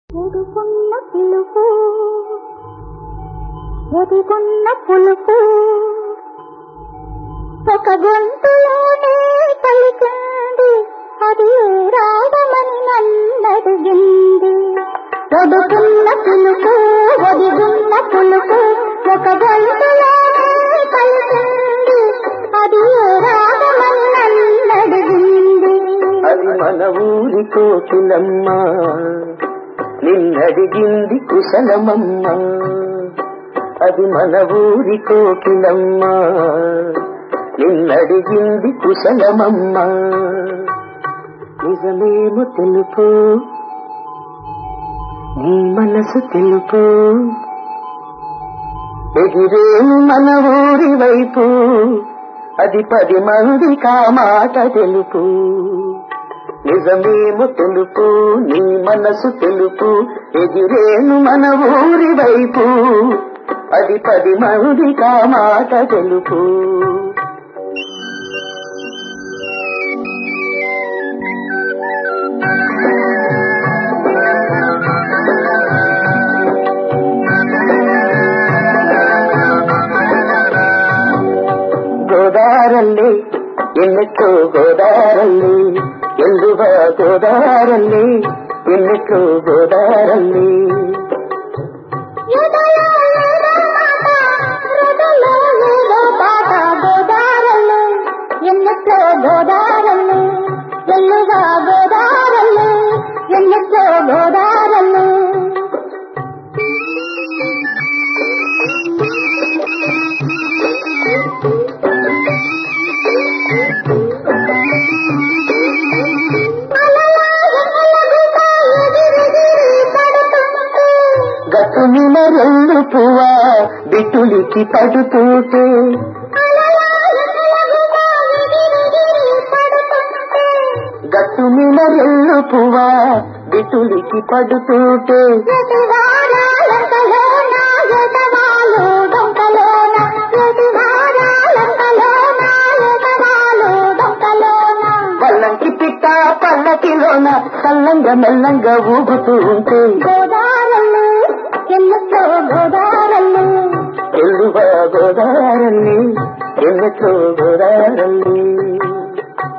ఎదుగున్న పిలుపు ఎదుగున్న పులుపు ఒక గొంతులోనే పలికింది అది ఏ రాగమని నన్నడిగింది ఒడుకున్న పిలుపు ఒదిగున్న పులుపు ఒక గొంతులోనే పలికింది అది ఏ రాగమని నన్నడిగింది అది మన ఊరి కోకిలమ్మ నిన్నడిగింది కుశలమమ్మ అది మన ఊరి కోకిలమ్మ నిన్నడిగింది కుశలమమ్మ నిజమేమో తెలుపు నీ మనసు తెలుపు ఎగిరేను మన ఊరి వైపు అది పది మంది కామాట తెలుపు నిజమేమో తెలుపు నీ మనసు తెలుపు ఎగిరేను మన ఊరి వైపు అది పది మంది కామాట తెలుపు ಗೋದಾರಲ್ಲಿ ಎನ್ನಿಟ್ಟು ಗೋದಾರಲ್ಲಿ ಎಲ್ಲುವ ಗೋದಾರಲ್ಲಿ ಎನ್ನಿಟ್ಟು ಗೋದಾರಲ್ಲಿ ఎదలో ఏదో మాట, హృదయలో ఏదో పాట గోదారల్లు, ఎన్నెట్లో గోదారల్లు, ఎల్లుగా గోదారల్లు, ఎన్నెట్లో గోదారల్లు. అలలా ఎన్నెలగుతా ఎగిరెగిరి పడుతుంటే, గట్టు మీద రెండు పువ్వ బిట్టులికి పడుతుంటే గట్టు మీద రెండు పువ్వ బిట్టులికి పడుతుంటే పల్లంకి పిట్ట పల్లకిలోన చల్లంగా మెల్లంగా ఊగుతూ ఉంటే ఎల్లువ గోదారల్లి ఎన్నెట్లో గోదారల్లి